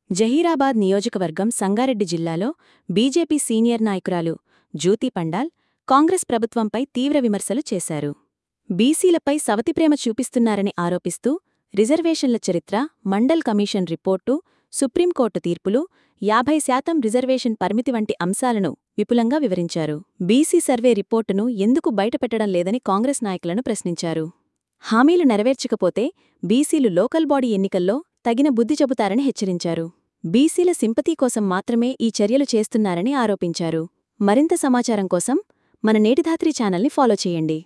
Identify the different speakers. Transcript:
Speaker 1: జహీరాబాద్ నియోజకవర్గం సంగారెడ్డి జిల్లాలో BJP senior నాయకురాలు జ్యోతి పండాల్ కాంగ్రెస్ ప్రభుత్వంపై తీవ్ర విమర్శలు చేశారు బీసీలపై సవతిప్రేమ చూపిస్తున్నారని ఆరోపిస్తూ రిజర్వేషన్ల చరిత్ర మండల్ కమిషన్ రిపోర్టు సుప్రీంకోర్టు తీర్పులు యాభై శాతం రిజర్వేషన్ పరిమితి వంటి అంశాలను విపులంగా వివరించారు బీసీ సర్వే రిపోర్టును ఎందుకు బయటపెట్టడం లేదని కాంగ్రెస్ నాయకులను ప్రశ్నించారు హామీలు నెరవేర్చకపోతే బీసీలు లోకల్ బాడీ ఎన్నికల్లో తగిన బుద్ధి చెబుతారని హెచ్చరించారు బీసీల సింపతి కోసం మాత్రమే ఈ చర్యలు చేస్తున్నారని ఆరోపించారు మరింత సమాచారం కోసం మన నేటిధాత్రి ఛానల్ని ఫాలో చేయండి